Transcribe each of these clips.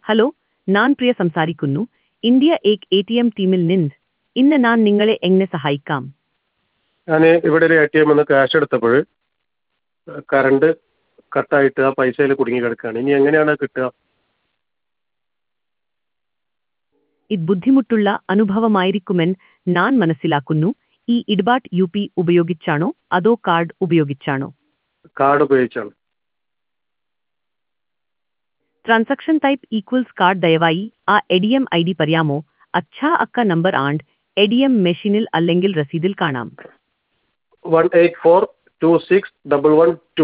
Hello ഞാൻ പ്രിയ സംസാരിക്കുന്നു India ഏക് എ ടി എം ടീമിൽ നിന്ന് ഇന്ന് ഞാൻ നിങ്ങളെ എങ്ങനെ സഹായിക്കാം ഞാൻ ഇവിടെ ഒരു എ ടി എമ്മിൽ നിന്ന് ക്യാഷ് എടുത്തപ്പോൾ കറണ്ട് കട്ടായിട്ട് ആ പൈസയിൽ കുടുങ്ങി കിടക്കുകയാണ് ഇനി എങ്ങനെയാണ് അത് കിട്ടുക ഇത് ബുദ്ധിമുട്ടുള്ള അനുഭവമായിരിക്കുമെന്ന് ഞാൻ മനസ്സിലാക്കുന്നു ഈ ഇടപാട് യു പി ഉപയോഗിച്ചാണോ അതോ കാർഡ് ഉപയോഗിച്ചാണോ കാർഡ് ഉപയോഗിച്ചാണ് ട്രാൻസാക്ഷൻ ടൈപ്പ് ഈക്വൽസ് കാർഡ് ദയവായി ആ എഡിഎം ഐ ഡി പറയാമോ അച്ഛാ അക്ക നമ്പർ ആണ്ട് എഡിഎം മെഷീനിൽ അല്ലെങ്കിൽ രസീതിൽ കാണാം one eight four two six double one two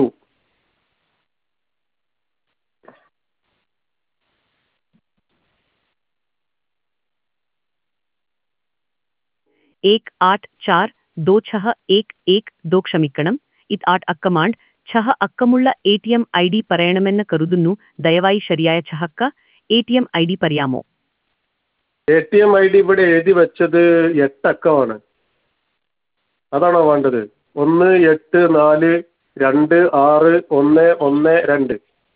एक आठ चार दो छह एक एक ദോ ക്ഷമിക്കണം ഇത് ആട്ട് അക്കമാണ്ട് ഛഹ അക്കമുള്ള A T M I D പറയണമെന്ന് കരുതുന്നു ദയവായി ശരിയായ ഛഹക്ക A T M I D പറയാമോ A T M I D ഇവിടെ എഴുതി വെച്ചത് എട്ട് അക്കമാണ് അതാണോ വേണ്ടത് ഒന്ന് എട്ട് നാല് രണ്ട് ആറ് ഒന്ന് ഒന്ന് രണ്ട്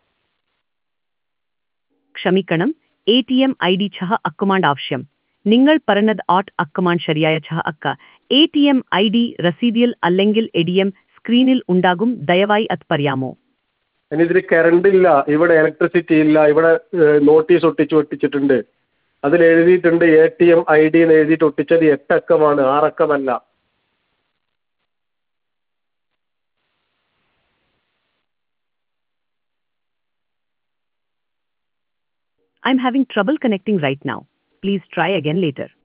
ക്ഷമിക്കണം A T M I D ഛഹ അക്കമാണ്ട് ആവശ്യം നിങ്ങൾ പറഞ്ഞത് ആട്ട് അക്കമാണ്ട് ശരിയായ ഛഹ അക്ക A T M I D രസീതിയിൽ അല്ലെങ്കിൽ എഡിഎം സ്ക്രീനിൽ ഉണ്ടാകും ദയവായി അത് പറയാമോ ഇനി ഇതിൽ കറണ്ട് ഇല്ല ഇവിടെ ഇലക്ട്രിസിറ്റി ഇല്ല ഇവിടെ നോട്ടീസ് ഒട്ടിച്ച് ഒട്ടിച്ചിട്ടുണ്ട് അതിൽ എഴുതിയിട്ടുണ്ട് A T M I D എന്ന് എഴുതിയിട്ട് ഒട്ടിച്ചത് എട്ട് അക്കമാണ് ആറക്കമല്ല I'm having trouble connecting right now. Please try again later.